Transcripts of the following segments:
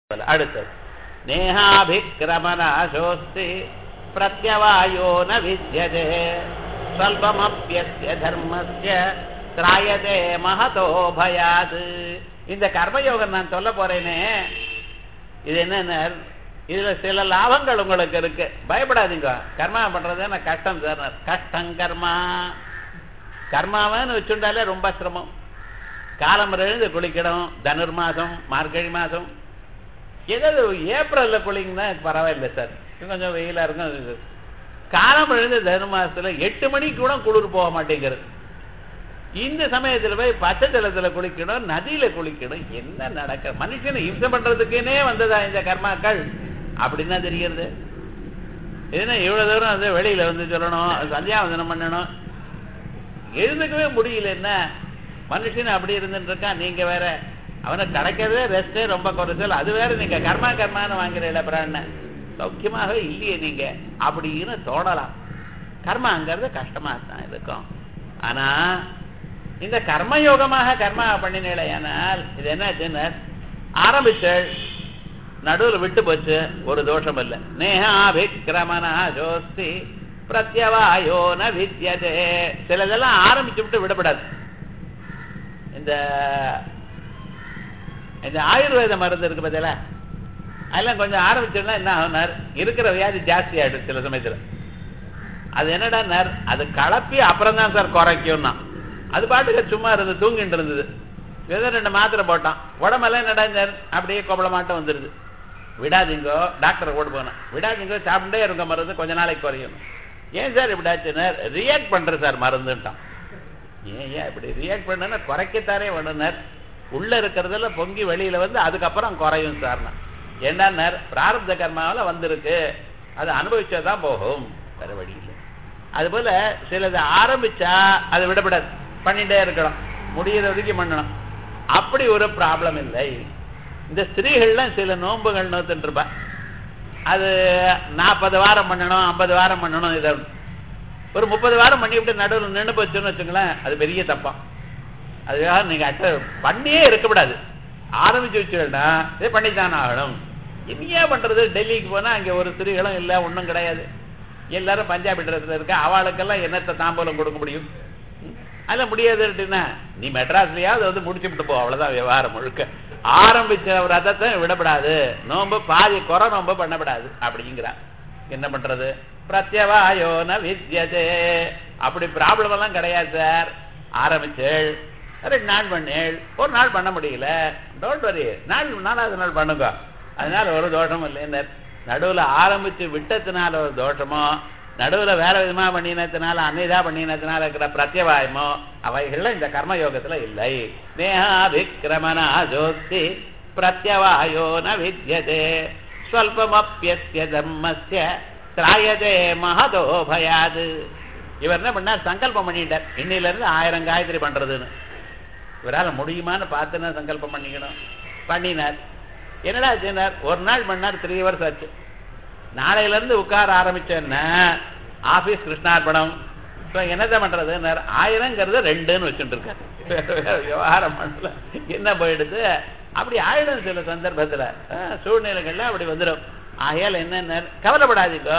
அடுத்தது நேஹாபிக்கிரமநாசோஸ்தி பிரத்யவாயோ ந வித்யதே ஸ்வல்பமப்பியஸ்ய தர்மஸ்ய திராயதே மகதோ பயாது இந்த கர்மயோகம் நான் சொல்ல போறேனே இது என்ன இதுல சில லாபங்கள் உங்களுக்கு இருக்கு பயப்படாதீங்க கர்மா பண்றது என்ன கஷ்டம் சார் கஷ்டம் கர்மா கர்மாவன்னு வச்சுட்டாலே ரொம்ப சிரமம் காலம் எழுந்து குளிக்கணும் தனுர் மாதம் மார்கழி மாதம் ஏதாவது ஏப்ரல்ல குளிங்கன்னா பரவாயில்லை சார் கொஞ்சம் வெயிலா இருக்கும் காலம் எழுந்து தனுர் மாசத்துல எட்டு மணிக்கு கூட குளிர் போக மாட்டேங்கிறது இந்த சமயத்துல போய் பச்சை ஜலத்துல குளிக்கணும் நதியில குளிக்கணும் என்ன நடக்க மனுஷனை இம்சம் பண்றதுக்குன்னே வந்ததா இந்த கர்மாக்கள் அப்படின்னா தெரிகிறது ஏன்னா இவ்வளவு தூரம் வந்து வெளியில வந்து சொல்லணும் சந்தியாவந்தனம் பண்ணணும் எழுந்துக்கவே முடியல என்ன மனுஷன் அப்படி இருந்துட்டு இருக்கான் நீங்க வேற அவனுக்கு கிடைக்கிறதே ரெஸ்டே ரொம்ப குறைச்சல் அது வேற நீங்க கர்மா கர்மான்னு வாங்குறீங்கள பிராண சௌக்கியமாக இல்லையே நீங்க அப்படின்னு தோணலாம் கர்மாங்கிறது கஷ்டமா தான் இருக்கும் ஆனா இந்த கர்மயோகமாக கர்மா பண்ணினேனால் இது என்ன ஆரம்பிச்சல் நடுவில் விட்டு போச்சு ஒரு தோஷம் இல்லை நேஹாபிக்கிரமனா ஜோஸ்தி பிரத்யவாயோ ந வித்யதே சிலதெல்லாம் ஆரம்பிச்சு விட்டு விடப்படாது இந்த இந்த ஆயுர்வேத மருந்து இருக்கு பார்த்தீங்களா அதெல்லாம் கொஞ்சம் ஆரம்பிச்சோம்னா என்ன ஆகுனார் இருக்கிற வியாதி ஜாஸ்தி ஆயிடும் சில சமயத்தில் அது என்னடா அது கலப்பி அப்புறம் தான் சார் குறைக்கும்னா அது பாட்டுக்கு சும்மா இருந்து தூங்கிட்டு இருந்தது ஏதோ ரெண்டு மாத்திரை போட்டான் உடம்பெல்லாம் என்னடா அப்படியே கொப்பளமாட்டம் வந்துடுது விடாதீங்கோ டாக்டரை கூட போனேன் விடாதீங்கோ சாப்பிட்டே இருக்க மருந்து கொஞ்ச நாளைக்கு குறையும் ஏன் சார் இப்படி ஆச்சுன்னா ரியாக்ட் பண்ற சார் மருந்துட்டான் ஏன் ஏன் இப்படி ரியாக்ட் பண்ணனா குறைக்கத்தாரே வேணுனர் உள்ள இருக்கிறதுல பொங்கி வெளியில வந்து அதுக்கப்புறம் குறையும் சார்னா என்னன்னார் பிராரப்த கர்மாவில் வந்திருக்கு அது அனுபவிச்சாதான் போகும் வேற வழி இல்லை அது போல சிலது ஆரம்பிச்சா அதை விடப்படாது பண்ணிட்டே இருக்கணும் முடிகிற வரைக்கும் பண்ணணும் அப்படி ஒரு ப்ராப்ளம் இல்லை இந்த ஸ்திரீகள்லாம் சில நோன்புகள் நோத்துட்டு இருப்பா அது நாற்பது வாரம் பண்ணணும் ஐம்பது வாரம் பண்ணணும் இதை ஒரு முப்பது வாரம் பண்ணிவிட்டு நடுவில் நின்று போச்சுன்னு வச்சுங்களேன் அது பெரிய தப்பம் அதுக்காக நீங்க அட்ட பண்ணியே இருக்கக்கூடாது ஆரம்பிச்சு வச்சுடா இதே பண்ணித்தானே ஆகணும் இனியா பண்றது டெல்லிக்கு போனா அங்க ஒரு ஸ்திரீகளும் இல்லை ஒன்றும் கிடையாது எல்லாரும் பஞ்சாபி ட்ரெஸ்ல இருக்க அவளுக்கெல்லாம் என்னத்தை தாம்பூலம் கொடுக்க முடியும் அதெல்லாம் முடியாது அப்படின்னா நீ மெட்ராஸ்லயாவது வந்து முடிச்சு விட்டு போ அவ்வளவுதான் விவகாரம் முழுக்க ஆரம்பிச்ச ரதத்தை விடப்படாது நோம்பு பாதி குறை நோம்பு பண்ணப்படாது அப்படிங்கிறான் என்ன பண்றது பிரத்யவாயோ ந வித்யதே அப்படி ப்ராப்ளம் எல்லாம் கிடையாது சார் ஆரம்பிச்சேள் ரெண்டு நாள் பண்ணேள் ஒரு நாள் பண்ண முடியல டோன்ட் வரி நாள் நாலாவது நாள் பண்ணுங்க அதனால ஒரு தோஷம் இல்லை நடுவில் ஆரம்பிச்சு விட்டதுனால ஒரு தோஷமோ நடுவில் வேற விதமா பண்ணினதுனால அன்னைதா பண்ணினதுனால இருக்கிற பிரத்யவாயமோ அவைகள்ல இந்த கர்மயோகத்துல இல்லை நேஹாபிக்கிரமணா ஜோஸ்தி பிரத்யவாயோ ந வித்யதே ஸ்வல்பமப்பியஸ்ய தர்மஸ்ய திராயதே மகதோ பயாது இவர் என்ன பண்ணார் சங்கல்பம் பண்ணிட்டார் இன்னையில இருந்து ஆயிரம் காயத்ரி பண்றதுன்னு இவரால் முடியுமான்னு பார்த்துன்னா சங்கல்பம் பண்ணிக்கணும் பண்ணினார் என்னடா ஆச்சுனார் ஒரு நாள் பண்ணார் த்ரீ ஹவர்ஸ் ஆச்சு நாளையில இருந்து உட்கார ஆரம்பிச்சேன்னா ஆபீஸ் கிருஷ்ணார்பணம் இப்போ என்னதான் பண்றது ஆயிரங்கிறது ரெண்டுன்னு வச்சுட்டு இருக்காரு விவகாரம் பண்ணல என்ன போயிடுது அப்படி ஆயிடும் சில சந்தர்ப்பத்துல சூழ்நிலைகள்ல அப்படி வந்துடும் ஆகையால் என்ன கவலைப்படாதீங்க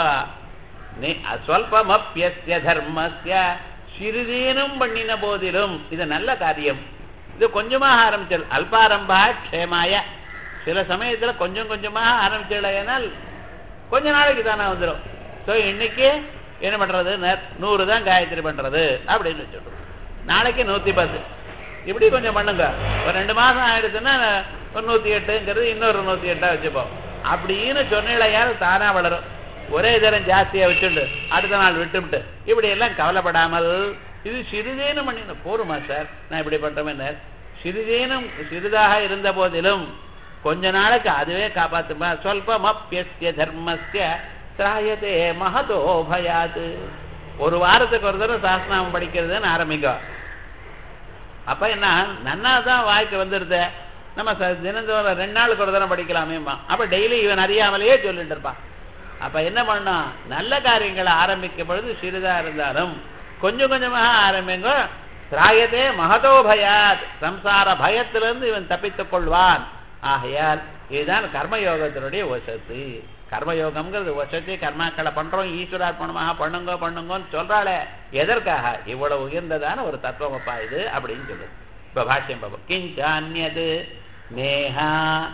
நீ சொல்பமப்பியஸ்ய தர்மஸ்ய சிறிதேனும் பண்ணின போதிலும் இது நல்ல காரியம் இது கொஞ்சமாக ஆரம்பிச்சல் அல்பாரம்பா க்ஷேமாய சில சமயத்துல கொஞ்சம் கொஞ்சமாக ஆரம்பிச்சல் கொஞ்ச நாளைக்கு தானே வந்துடும் ஸோ இன்னைக்கு என்ன பண்றது நூறு தான் காயத்ரி பண்றது அப்படின்னு வச்சுடுறோம் நாளைக்கு நூத்தி பத்து இப்படி கொஞ்சம் பண்ணுங்க ஒரு ரெண்டு மாசம் ஆயிடுச்சுன்னா ஒரு நூத்தி எட்டுங்கிறது இன்னொரு நூத்தி எட்டா வச்சுப்போம் அப்படின்னு சொன்னிலையால் தானா வளரும் ஒரே தரம் ஜாஸ்தியா வச்சுண்டு அடுத்த நாள் விட்டுவிட்டு இப்படி எல்லாம் கவலைப்படாமல் இது சிறிதேனும் பண்ணின போருமா சார் நான் இப்படி பண்றேன் சிறிதேனும் சிறிதாக இருந்த போதிலும் கொஞ்ச நாளைக்கு அதுவே காப்பாத்துமா சொல்பம் அப்பியஸ்ய தர்மஸ்ய திராயதே மகதோ பயாது ஒரு வாரத்துக்கு ஒரு தடவை சாஸ்திரம் படிக்கிறதுன்னு ஆரம்பிங்க அப்ப என்ன நன்னா தான் வாய்க்கு வந்துடுது நம்ம தினந்தோறும் ரெண்டு நாளுக்கு ஒரு தடவை படிக்கலாமேம்மா அப்ப டெய்லி இவன் அறியாமலேயே சொல்லிட்டு இருப்பான் அப்ப என்ன பண்ணும் நல்ல காரியங்களை ஆரம்பிக்கும் பொழுது சிறிதா இருந்தாலும் கொஞ்சம் கொஞ்சமாக ஆரம்பிங்க திராயதே மகதோ பயாத் சம்சார பயத்திலிருந்து இவன் தப்பித்துக் கொள்வான் ஆகையால் இதுதான் கர்மயோகத்தினுடைய வசதி கர்மயோகம்ங்கிறது வசதி கர்மாக்களை பண்றோம் ஈஸ்வரார்ப்பணமாக பண்ணுங்க பண்ணுங்கன்னு சொல்றாளே எதற்காக இவ்வளவு உயர்ந்ததான ஒரு தத்துவமப்பா இது அப்படின்னு சொல்லுது இப்ப பாஷ்யம் பாப்போம் கிஞ்சான்யது நேஹா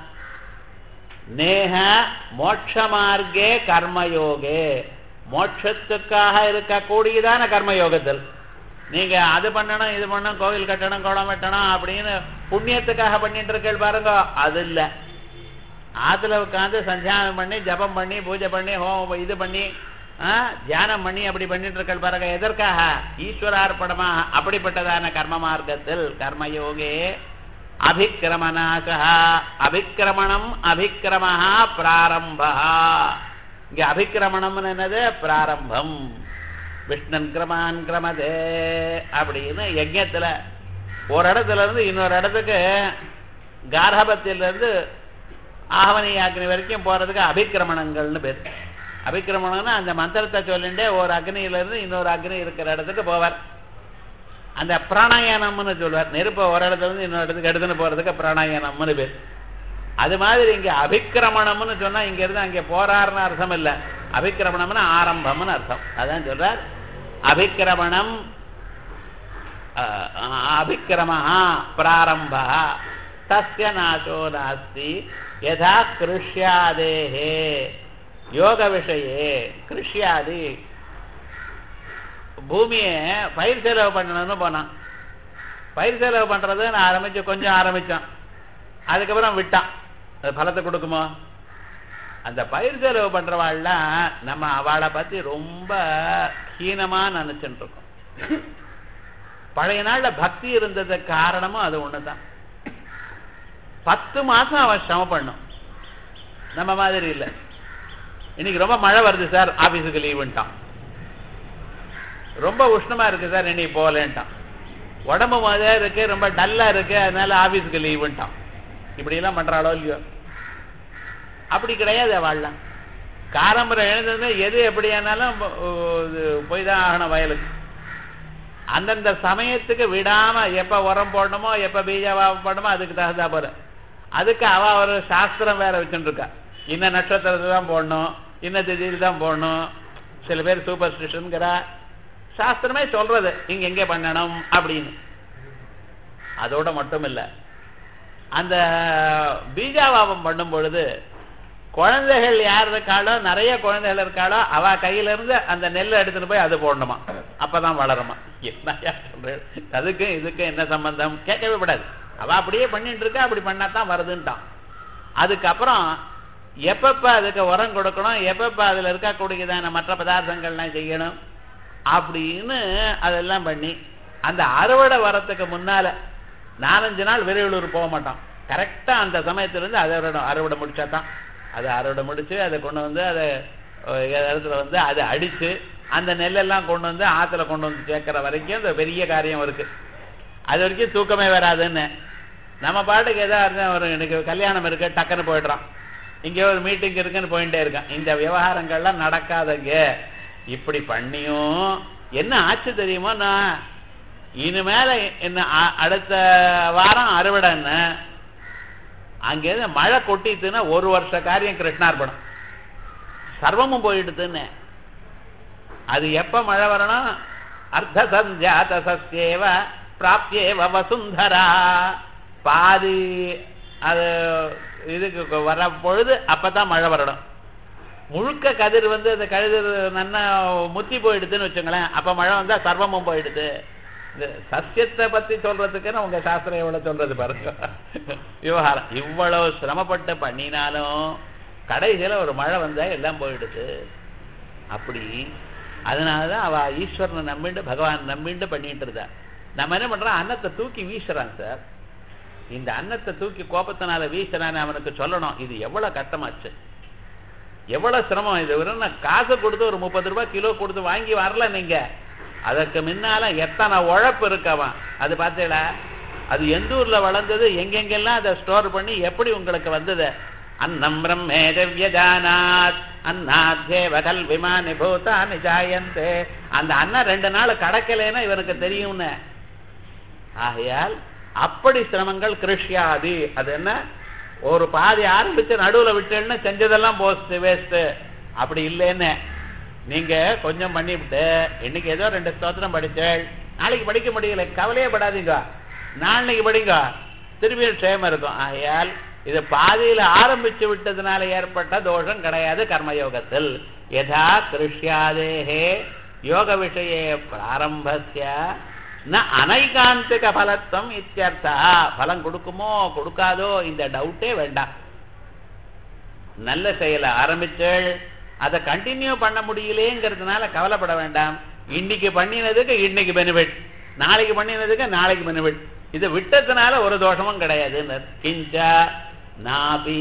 நேஹ மோட்ச மார்க்கே கர்மயோகே மோட்சத்துக்காக இருக்கக்கூடியதான கர்மயோகத்தில் நீங்க அது பண்ணணும் இது பண்ணணும் கோவில் கட்டணும் குளம் வெட்டணும் அப்படின்னு புண்ணியத்துக்காக பண்ணிட்டு இருக்கீள் பாருங்க அது இல்ல ஆத்துல உட்காந்து சந்தியானம் பண்ணி ஜபம் பண்ணி பூஜை பண்ணி ஹோமம் இது பண்ணி ஆ, தியானம் பண்ணி அப்படி பண்ணிட்டு இருக்கீள் பாருங்க எதற்காக ஈஸ்வரார்ப்பணமா அப்படிப்பட்டதான கர்ம மார்க்கத்தில் கர்மயோகே அபிக்கிரமநாசா அபிக்கிரமணம் அபிக்கிரமஹா பிராரம்பா இங்க அபிக்கிரமணம்னு என்னது பிராரம்பம் விஷ்ணன் கிரமான் கிரமதே அப்படின்னு யஜ்யத்துல ஒரு இடத்துல இருந்து இன்னொரு இடத்துக்கு கார்ஹபத்தில இருந்து ஆவணி அக்னி வரைக்கும் போறதுக்கு அபிக்கிரமணங்கள்னு பேர் அபிக்கிரமணம்னா அந்த மந்திரத்தை சொல்லிண்டே ஒரு அக்னியில இருந்து இன்னொரு அக்னி இருக்கிற இடத்துக்கு போவார் அந்த பிராணாயானம்னு சொல்லுவார் நெருப்பை ஒரு இடத்துல இருந்து இன்னொரு இடத்துக்கு எடுத்துன்னு போறதுக்கு பிராணாயானம்னு பேர் அது மாதிரி இங்க அபிக்கிரமணம்னு சொன்னா இங்க இருந்து அங்க போறாருன்னு அர்த்தம் இல்ல அபிக்கிரமணம்னு ஆரம்பம்னு அர்த்தம் அதான் சொல்றார் அபிக்கிரமணம் அபிக்கிரமஹா பிராரம்பா தஸ்ய நாசோ நாஸ்தி யதா கிருஷ்யாதேஹே யோக விஷயே கிருஷ்யாதி பூமியை பயிர் செலவு பண்ணணும்னு போனான் பயிர் செலவு பண்றது நான் ஆரம்பிச்சு கொஞ்சம் ஆரம்பிச்சான் அதுக்கப்புறம் விட்டான் அது பலத்தை கொடுக்குமோ அந்த பயிர் செலவு பண்றவாள்லாம் நம்ம அவளை பத்தி ரொம்ப ஹீனமா நினைச்சுட்டு இருக்கோம் பழைய நாள்ல பக்தி இருந்ததுக்கு காரணமும் அது ஒண்ணுதான் பத்து மாசம் அவன் சிரமம் பண்ணும் நம்ம மாதிரி இல்லை இன்னைக்கு ரொம்ப மழை வருது சார் ஆபீஸுக்கு லீவுன்ட்டான் ரொம்ப உஷ்ணமா இருக்கு சார் இன்னைக்கு போகலன்ட்டான் உடம்பு மாதிரி இருக்கு ரொம்ப டல்லா இருக்கு அதனால ஆபீஸுக்கு லீவுன்ட்டான் இப்படி எல்லாம் பண்றாளோ இல்லையோ அப்படி கிடையாது வாழலாம் காரம்பரம் எழுந்தது எது எப்படியானாலும் போய் தான் ஆகணும் வயலுக்கு அந்தந்த சமயத்துக்கு விடாம எப்ப உரம் போடணுமோ எப்ப பீஜாவா போடணுமோ அதுக்கு தகுந்தா போல அதுக்கு அவ ஒரு சாஸ்திரம் வேற வச்சுட்டு இருக்கா இன்ன நட்சத்திரத்தை தான் போடணும் இன்ன திதியில் தான் போடணும் சில பேர் சூப்பர் ஸ்டிஷன்கிறா சாஸ்திரமே சொல்றது இங்க எங்கே பண்ணணும் அப்படின்னு அதோட மட்டும் இல்ல அந்த பீஜாவாபம் பண்ணும் பொழுது குழந்தைகள் யார் இருக்காளோ நிறைய குழந்தைகள் இருக்காளோ அவ கையில இருந்து அந்த நெல்லை எடுத்துட்டு போய் அது போடணுமா அப்பதான் வளருமா என்ன சொல்றேன் அதுக்கும் இதுக்கும் என்ன சம்பந்தம் கேட்கவே கூடாது அவ அப்படியே பண்ணிட்டு இருக்கா அப்படி பண்ணாதான் வருதுன்ட்டான் அதுக்கப்புறம் எப்பப்ப அதுக்கு உரம் கொடுக்கணும் எப்பப்ப அதுல இருக்கக்கூடியதான மற்ற பதார்த்தங்கள்லாம் செய்யணும் அப்படின்னு அதெல்லாம் பண்ணி அந்த அறுவடை வரத்துக்கு முன்னால நாலஞ்சு நாள் விரைவுளூர் போக மாட்டான் கரெக்டா அந்த சமயத்துல இருந்து அதை அறுவடை முடிச்சா தான் அதை அறுவடை முடிச்சு அதை கொண்டு வந்து அதை இடத்துல வந்து அதை அடிச்சு அந்த நெல்லெல்லாம் கொண்டு வந்து ஆத்துல கொண்டு வந்து சேர்க்கிற வரைக்கும் இந்த பெரிய காரியம் இருக்கு அது வரைக்கும் தூக்கமே வராதுன்னு நம்ம பாட்டுக்கு ஏதாவது ஒரு எனக்கு கல்யாணம் இருக்கு டக்குன்னு போயிடுறான் இங்கே ஒரு மீட்டிங் இருக்குன்னு போயிட்டே இருக்கான் இந்த விவகாரங்கள்லாம் நடக்காதங்க இப்படி பண்ணியும் என்ன ஆச்சு தெரியுமா நான் இனிமேல என்ன அடுத்த வாரம் அறுவடை என்ன அங்கேருந்து மழை கொட்டிட்டுன்னா ஒரு வருஷ காரியம் கிருஷ்ணார்பணம் சர்வமும் போயிடுதுன்னு அது எப்ப மழை வரணும் அர்த்த சந்தியாத சஸ்யேவ பிராப்தியேவ வசுந்தரா பாதி அது இதுக்கு வர பொழுது அப்பதான் மழை வரணும் முழுக்க கதிர் வந்து அந்த கழுது நன்னா முத்தி போயிடுதுன்னு வச்சுங்களேன் அப்ப மழை வந்தா சர்வமும் போயிடுது இந்த சத்தியத்தை பத்தி சொல்றதுக்குன்னு உங்க சாஸ்திரம் எவ்வளவு சொல்றது பாருங்க விவகாரம் இவ்வளவு சிரமப்பட்டு பண்ணினாலும் கடைசியில ஒரு மழை வந்தா எல்லாம் போயிடுது அப்படி அதனாலதான் அவ ஈஸ்வரனை நம்பிட்டு பகவான் நம்பிட்டு பண்ணிட்டு இருந்தா நம்ம என்ன பண்றோம் அன்னத்தை தூக்கி வீசுறான் சார் இந்த அன்னத்தை தூக்கி கோபத்தினால வீசுறான்னு அவனுக்கு சொல்லணும் இது எவ்வளவு கஷ்டமாச்சு எவ்வளவு சிரமம் இது வெறும் காசு கொடுத்து ஒரு முப்பது ரூபாய் கிலோ கொடுத்து வாங்கி வரல நீங்க அதற்கு முன்னால எத்தனை உழப்பு இருக்கவன் அது பார்த்தீங்களா அது எந்த ஊர்ல வளர்ந்தது எங்கெங்கெல்லாம் அதை ஸ்டோர் பண்ணி எப்படி உங்களுக்கு வந்தது அன்னம் பிரம்மே திவ்யஜானாத் அன்னாத்தேவ கல்விமானி பூதானி ஜாயந்தே அந்த அண்ணன் ரெண்டு நாள் கடக்கலைன்னா இவனுக்கு தெரியும்னு ஆகையால் அப்படி சிரமங்கள் கிருஷ்யாதி அது என்ன ஒரு பாதி ஆரம்பிச்சு நடுவுல விட்டேன்னு செஞ்சதெல்லாம் போஸ்ட் வேஸ்ட் அப்படி இல்லைன்னு நீங்க கொஞ்சம் பண்ணிவிட்டு இன்னைக்கு ஏதோ ரெண்டு ஸ்தோத்திரம் படிச்சேள் நாளைக்கு படிக்க முடியல கவலையே படாதீங்க நாளைக்கு படிங்க திரும்பி க்ஷேமம் இருக்கும் ஆகையால் இது பாதியில ஆரம்பிச்சு விட்டதுனால ஏற்பட்ட தோஷம் கிடையாது கர்மயோகத்தில் யதா கிருஷ்யாதேகே யோக விஷயே பிராரம்பஸ்ய ந அனைகாந்திக பலத்துவம் இத்தியர்த்தா பலம் கொடுக்குமோ கொடுக்காதோ இந்த டவுட்டே வேண்டாம் நல்ல செயலை ஆரம்பிச்சேள் அதை கண்டினியூ பண்ண முடியலேங்கிறதுனால கவலைப்பட வேண்டாம் இன்னைக்கு பண்ணினதுக்கு இன்னைக்கு பெனிஃபிட் நாளைக்கு பண்ணினதுக்கு நாளைக்கு பெனிஃபிட் இது விட்டதுனால ஒரு தோஷமும் கிடையாது கிஞ்ச நாபி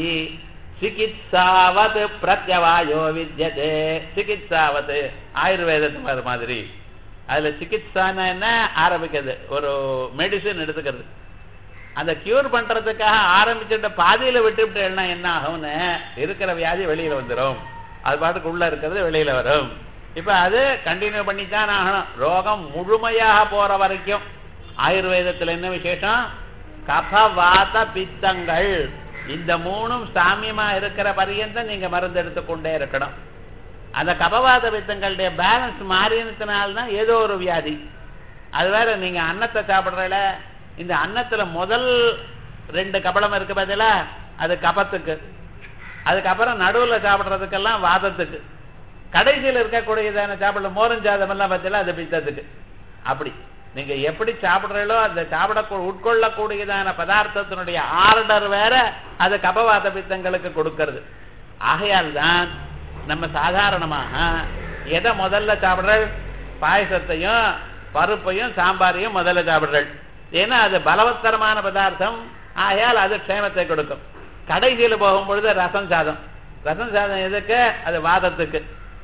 சிகித்சாவத் பிரத்யவாயோ வித்யதே சிகித்சாவத் ஆயுர்வேதத்து மாதிரி அதுல சிகித்சான்னா என்ன ஆரம்பிக்கிறது ஒரு மெடிசின் எடுத்துக்கிறது அந்த கியூர் பண்றதுக்காக ஆரம்பிச்சுட்ட பாதியில விட்டுவிட்டேன்னா என்ன ஆகும்னு இருக்கிற வியாதி வெளியில வந்துடும் அது பாட்டுக்கு உள்ள இருக்கிறது வெளியில வரும் இப்ப அது கண்டினியூ பண்ணித்தான் ஆகணும் ரோகம் முழுமையாக போற வரைக்கும் ஆயுர்வேதத்துல என்ன விசேஷம் கப வாத பித்தங்கள் இந்த மூணும் சாமியமா இருக்கிற பரியந்தம் நீங்க மருந்து எடுத்துக்கொண்டே இருக்கணும் அந்த கபவாத பித்தங்களுடைய பேலன்ஸ் மாறினதுனால்தான் ஏதோ ஒரு வியாதி அது வேற நீங்க அன்னத்தை சாப்பிடுறல இந்த அன்னத்துல முதல் ரெண்டு கபலம் இருக்கு பார்த்தீங்களா அது கபத்துக்கு அதுக்கப்புறம் நடுவுல சாப்பிடுறதுக்கெல்லாம் வாதத்துக்கு கடைசியில் இருக்கக்கூடியதான சாப்பிட மோரஞ்சாதம் எல்லாம் பார்த்தீங்களா அது பித்தத்துக்கு அப்படி நீங்க எப்படி சாப்பிடுறீங்களோ அந்த சாப்பிட உட்கொள்ளக்கூடியதான பதார்த்தத்தினுடைய ஆர்டர் வேற அது கபவாத பித்தங்களுக்கு கொடுக்கிறது ஆகையால் தான் நம்ம சாதாரணமாக எதை முதல்ல சாப்பிடுறல் பாயசத்தையும் பருப்பையும் சாம்பாரையும் முதல்ல சாப்பிடுறல் ஏன்னா அது பலவத்தரமான பதார்த்தம் ஆகையால் அது க்ஷேமத்தை கொடுக்கும் கடைசியில் போகும்பொழுது ரசம் சாதம் ரசம் சாதம் எதுக்கு அது வாதத்துக்கு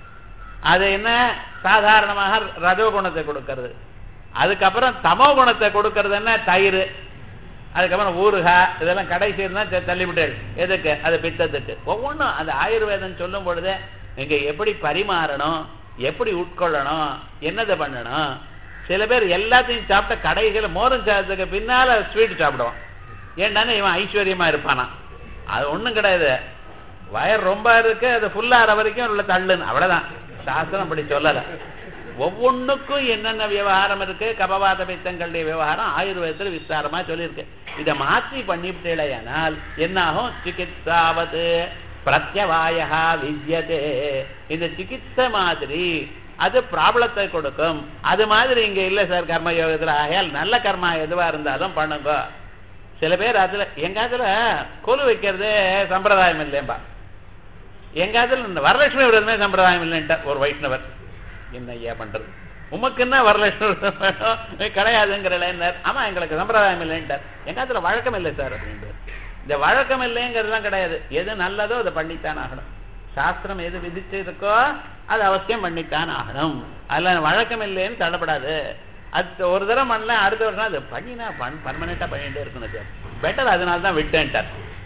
அது என்ன சாதாரணமாக ரஜோ குணத்தை கொடுக்கிறது அதுக்கப்புறம் தமோ குணத்தை கொடுக்கறது என்ன தயிர் அதுக்கப்புறம் ஊறுகா இதெல்லாம் கடைசி தான் தள்ளிவிட்டேள் எதுக்கு அது பித்தத்துக்கு ஒவ்வொன்றும் அந்த ஆயுர்வேதம் சொல்லும் பொழுது நீங்க எப்படி பரிமாறணும் எப்படி உட்கொள்ளணும் என்னதை பண்ணணும் சில பேர் எல்லாத்தையும் சாப்பிட்ட கடைசியில் மோரம் சாதத்துக்கு பின்னால ஸ்வீட் சாப்பிடுவான் ஏண்டானே இவன் ஐஸ்வர்யமா இருப்பானா அது ஒண்ணும் கிடையாது வயர் ரொம்ப இருக்கு அது ஃபுல்லாகிற வரைக்கும் உள்ள தள்ளுன்னு அவ்வளவுதான் சாஸ்திரம் அப்படி சொல்லல ஒவ்வொன்றுக்கும் என்னென்ன விவகாரம் இருக்கு கபவாத பித்தங்களுடைய விவகாரம் ஆயுர்வேதத்தில் விஸ்தாரமா சொல்லியிருக்கு இதை மாற்றி பண்ணிவிட்டேனால் என்னாகும் சிகித்சாவது பிரத்யவாயா வித்யதே இந்த சிகிச்சை மாதிரி அது ப்ராப்ளத்தை கொடுக்கும் அது மாதிரி இங்க இல்ல சார் கர்ம யோகத்துல ஆகையால் நல்ல கர்மா எதுவா இருந்தாலும் பண்ணுங்க சில பேர் அதுல எங்காத்துல கொலு வைக்கிறது சம்பிரதாயம் இல்லையம்பா எங்காத்துல இந்த வரலட்சுமி விரதமே சம்பிரதாயம் இல்லைன்ட்ட ஒரு வைஷ்ணவர் என்ன ஐயா பண்றது உமக்குன்னா வரலட்சுமி வேணும் கிடையாதுங்கிற ஆமா எங்களுக்கு சம்பிரதாயம் இல்லைன்ட்டார் எங்காத்துல வழக்கம் இல்லை சார் அப்படின்ட்டு இந்த வழக்கம் இல்லைங்கிறதுலாம் கிடையாது எது நல்லதோ அதை பண்ணித்தான் ஆகணும் சாஸ்திரம் எது விதிச்சு இருக்கோ அது அவசியம் பண்ணித்தான் ஆகணும் அதுல வழக்கம் இல்லைன்னு தள்ளப்படாது அது ஒரு தடவை பண்ணல அடுத்த வருஷம் அது பண்ணினா பண் பர்மனெண்டா பண்ணிட்டே இருக்கணும் சார் பெட்டர் அதனால தான் விட்டேன்ட்டார்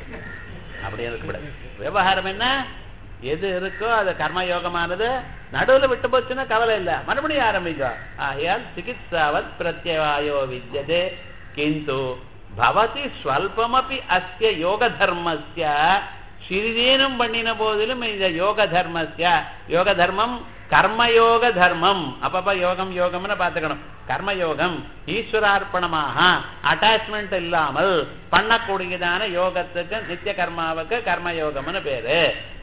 அப்படி இருக்கக்கூடாது விவகாரம் என்ன எது இருக்கோ அது கர்மயோகமானது நடுவில் விட்டு போச்சுன்னா கவலை இல்லை மறுபடியும் ஆரம்பிக்கோ ஆகையால் சிகித்சாவத் பிரத்யவாயோ வித்தியதே கிந்து பவதி ஸ்வல்பமபி அஸ்ய யோக தர்மஸ்ய சிறிதேனும் பண்ணின போதிலும் இந்த யோக தர்மஸ்ய யோக தர்மம் கர்மயோக தர்மம் அப்பப்ப யோகம் யோகம்னு பார்த்துக்கணும் கர்மயோகம் ஈஸ்வரார்ப்பணமாக அட்டாச்மெண்ட் இல்லாமல் பண்ணக்கூடியதான யோகத்துக்கு நித்திய கர்மாவுக்கு கர்மயோகம்னு பேரு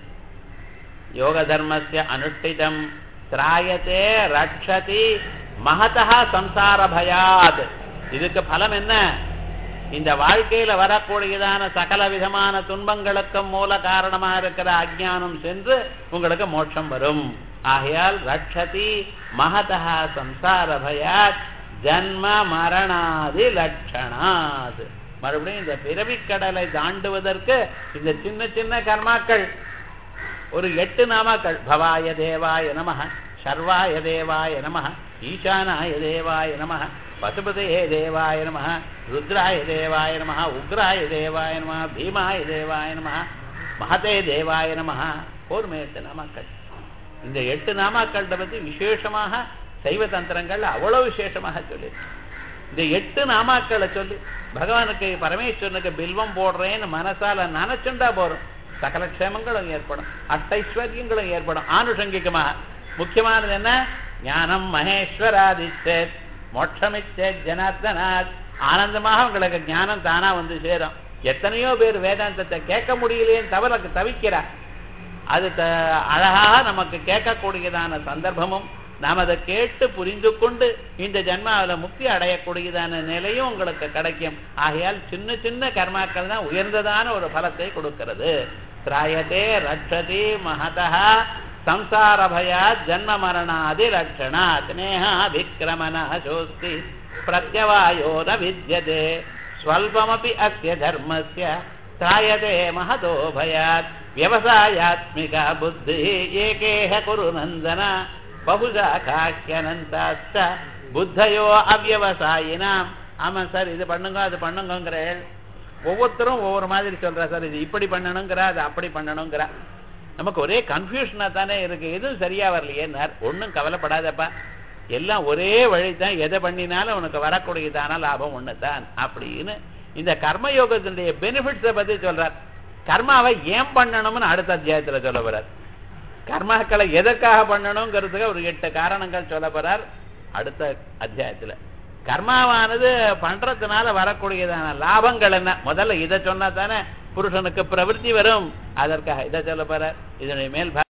யோக தர்மஸ்ய அனுஷ்டிதம் திராயத்தே ரட்சதி மகதா சம்சார பயாத் இதுக்கு பலம் என்ன இந்த வாழ்க்கையில வரக்கூடியதான சகல விதமான துன்பங்களுக்கும் மூல காரணமா இருக்கிற அஜானம் சென்று உங்களுக்கு மோட்சம் வரும் ஆகையால் ரட்சதி மகதா சம்சார பயாத் ஜன்ம மரணாதி லட்சணாத் மறுபடியும் இந்த பிறவிக்கடலை தாண்டுவதற்கு இந்த சின்ன சின்ன கர்மாக்கள் ஒரு எட்டு நாமாக்கள் பவாய தேவாய நம சர்வாய தேவாய நம ஈசானாய தேவாய நம பசுபதே தேவாய நம ருத்ராய தேவாய நம உக்ராய தேவாய நம பீமாய தேவாய நம மகதே தேவாய நம போர்மே எட்டு நாமாக்கள் இந்த எட்டு நாமாக்கள்கிட்ட பத்தி விசேஷமாக சைவ தந்திரங்கள் அவ்வளவு விசேஷமாக சொல்லி இந்த எட்டு நாமாக்களை சொல்லி பகவானுக்கு பரமேஸ்வரனுக்கு பில்வம் போடுறேன்னு மனசால நினைச்சுண்டா போறோம் சகல க்ஷேமங்களும் ஏற்படும் அட்டைஸ்வர்யங்களும் ஏற்படும் ஆனுஷங்கிகமாக முக்கியமானது என்ன ஞானம் மகேஸ்வராதிச்சேத் மோட்சமிச்சேத் ஜனார்தனாத் ஆனந்தமாக உங்களுக்கு ஞானம் தானா வந்து சேரும் எத்தனையோ பேர் வேதாந்தத்தை கேட்க முடியலையேன்னு தவிர தவிக்கிறா அது த அழகாக நமக்கு கேட்கக்கூடியதான சந்தர்ப்பமும் நாம் அதை கேட்டு புரிந்து கொண்டு இந்த ஜென்மாவில் முக்தி அடையக்கூடியதான நிலையும் உங்களுக்கு கிடைக்கும் ஆகையால் சின்ன சின்ன கர்மாக்கள் தான் உயர்ந்ததான ஒரு பலத்தை கொடுக்கிறது திராயதே ரட்சதி மகதா சம்சார பயா ஜன்ம மரணாதி ரட்சணா ஸ்னேகாபிக்கிரமண சோஸ்தி பிரத்யவாயோ ந வித்யதே ஸ்வல்பமபி அஸ்ய தர்மஸ்ய திராயதே மகதோ பயாத் விவசாயாத்மிகா புத்தி ஏகேஹ குரு நந்தன பகுசாக்காக்கியனந்தாச்ச புத்தயோ அவ்வவசாயினாம் ஆமா சார் இது பண்ணுங்க அது பண்ணுங்கிற ஒவ்வொருத்தரும் ஒவ்வொரு மாதிரி சொல்றா சார் இது இப்படி பண்ணணுங்கிறா அது அப்படி பண்ணணுங்கிறா நமக்கு ஒரே கன்ஃபியூஷனா தானே இருக்கு எதுவும் சரியா வரலையேன்னார் ஒன்றும் கவலைப்படாதப்பா எல்லாம் ஒரே வழி தான் எதை பண்ணினாலும் உனக்கு வரக்கூடியதான லாபம் ஒன்று தான் அப்படின்னு இந்த கர்மயோகத்தினுடைய பெனிஃபிட்ஸை பத்தி சொல்றார் கர்மாவை ஏன் பண்ணணும்னு அடுத்த அத்தியாயத்துல சொல்ல போறார் கர்மாக்களை எதற்காக பண்ணணுங்கிறதுக்கு ஒரு எட்டு காரணங்கள் சொல்ல போறார் அடுத்த அத்தியாயத்துல கர்மாவானது பண்றதுனால வரக்கூடியதான லாபங்கள் என்ன முதல்ல இதை சொன்னா தானே புருஷனுக்கு பிரவருத்தி வரும் அதற்காக இதை சொல்ல போறார் இதனுடைய மேல்